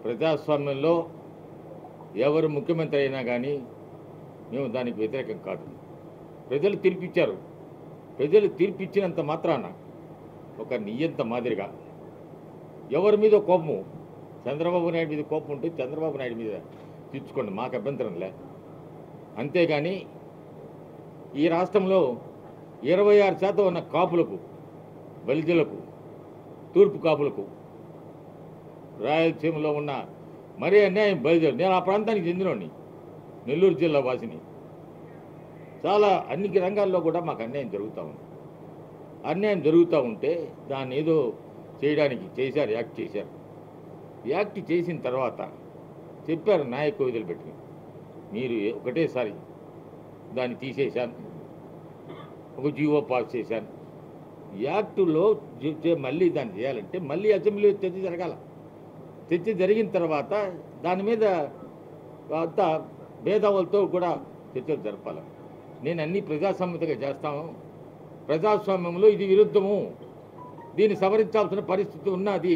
ప్రజాస్వామ్యంలో ఎవరు ముఖ్యమంత్రి అయినా కానీ మేము దానికి వ్యతిరేకం కాదు ప్రజలు తీర్పిచ్చారు ప్రజలు తీర్పిచ్చినంత మాత్రాన ఒక నియంత మాదిరిగా ఎవరి మీద కోపము చంద్రబాబు నాయుడు మీద కోపం ఉంటే చంద్రబాబు నాయుడు మీద తీర్చుకోండి మాకు అభ్యంతరం లే అంతేగాని ఈ రాష్ట్రంలో ఇరవై ఆరు శాతం ఉన్న కాపులకు బలిజలకు తూర్పు కాపులకు రాయలసీమలో ఉన్న మరీ అన్యాయం బయలుదేరు నేను ఆ ప్రాంతానికి చెందినోడిని నెల్లూరు జిల్లా వాసిని చాలా అన్ని రంగాల్లో కూడా మాకు అన్యాయం జరుగుతూ ఉంది అన్యాయం జరుగుతూ ఉంటే దాన్ని ఏదో చేయడానికి చేశారు యాక్ట్ చేశారు యాక్ట్ చేసిన తర్వాత చెప్పారు నాయకు వదిలిపెట్టుకుని మీరు ఒకటేసారి దాన్ని తీసేశాను ఒక జీవో పాస్ చేశాను యాక్టులో చెప్తే మళ్ళీ దాన్ని చేయాలంటే మళ్ళీ అసెంబ్లీలో చర్చ జరగాల చర్చ జరిగిన తర్వాత దాని మీద అంతా భేదావులతో కూడా చర్చలు జరపాలి నేను అన్ని ప్రజాసమ్మతిగా చేస్తాను ప్రజాస్వామ్యంలో ఇది విరుద్ధము దీన్ని సవరించాల్సిన పరిస్థితి ఉన్నది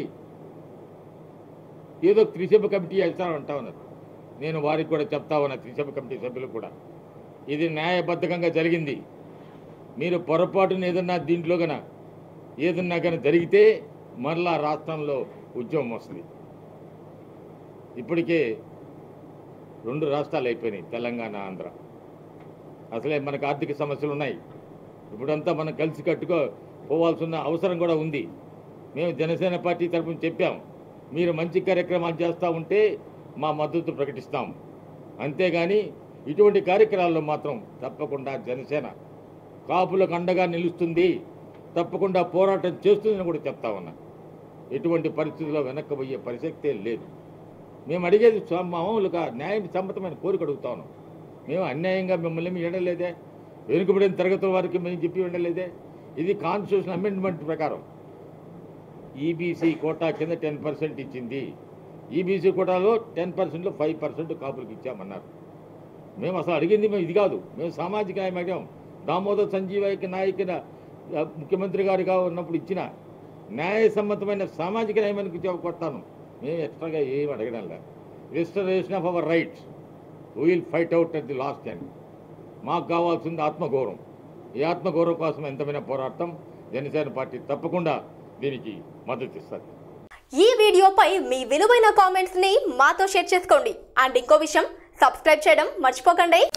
ఏదో త్రిసభ కమిటీ వేస్తానంటా ఉన్నారు నేను వారికి కూడా చెప్తా ఉన్నా త్రిసభ కమిటీ సభ్యులు కూడా ఇది న్యాయబద్ధకంగా జరిగింది మీరు పొరపాటున ఏదన్నా దీంట్లో గన ఏదన్నా కానీ జరిగితే మరలా రాష్ట్రంలో ఉద్యమం వస్తుంది ఇప్పటికే రెండు రాష్ట్రాలు అయిపోయినాయి తెలంగాణ ఆంధ్ర అసలే మనకు ఆర్థిక సమస్యలు ఉన్నాయి ఇప్పుడంతా మనం కలిసి కట్టుకో పోవాల్సిన అవసరం కూడా ఉంది మేము జనసేన పార్టీ తరఫున చెప్పాం మీరు మంచి కార్యక్రమాలు చేస్తూ ఉంటే మా మద్దతు ప్రకటిస్తాం అంతేగాని ఇటువంటి కార్యక్రమాల్లో మాత్రం తప్పకుండా జనసేన కాపులకు అండగా నిలుస్తుంది తప్పకుండా పోరాటం చేస్తుందని కూడా చెప్తా ఉన్నా ఎటువంటి పరిస్థితుల్లో వెనక్కిపోయే పరిశక్తే లేదు మేము అడిగేది స్వ- మామూలుగా న్యాయం సమ్మతమైన కోరిక అడుగుతా ఉన్నాం మేము అన్యాయంగా మిమ్మల్ని మేము వినలేదే వెనుకబడిన తరగతుల వారికి మేము చెప్పి వినలేదే ఇది కాన్స్టిట్యూషన్ అమెండ్మెంట్ ప్రకారం ఈబీసీ కోటా కింద టెన్ పర్సెంట్ ఇచ్చింది ఈబీసీ కోటాలో టెన్ పర్సెంట్లో ఫైవ్ పర్సెంట్ కాపులకు ఇచ్చామన్నారు మేము అసలు అడిగింది మేము ఇది కాదు మేము సామాజిక న్యాయం అడిగాం దామోదర్ సంజీవయ్యకి నాయకున ఆ, ముఖ్యమంత్రి గారుగా ఉన్నప్పుడు ఇచ్చిన న్యాయసమ్మతమైన సామాజిక న్యాయానికి కొడతాను మేము ఎక్స్ట్రాగా ఏం అడగడం లేదు restoration of our rights will fight out at the last end మాకు కావాల్సింది ఆత్మగౌరవం ఈ ఆత్మగౌరవం కోసం ఎంతమైన పోరాటం జనసేన పార్టీ తప్పకుండా దీనికి మద్దతు ఇస్తుంది ఈ వీడియోపై మీ విలువైన కామెంట్స్ ని మాతో షేర్ చేసుకోండి అండ్ ఇంకో విషయం సబ్స్క్రైబ్ చేయడం మర్చిపోకండి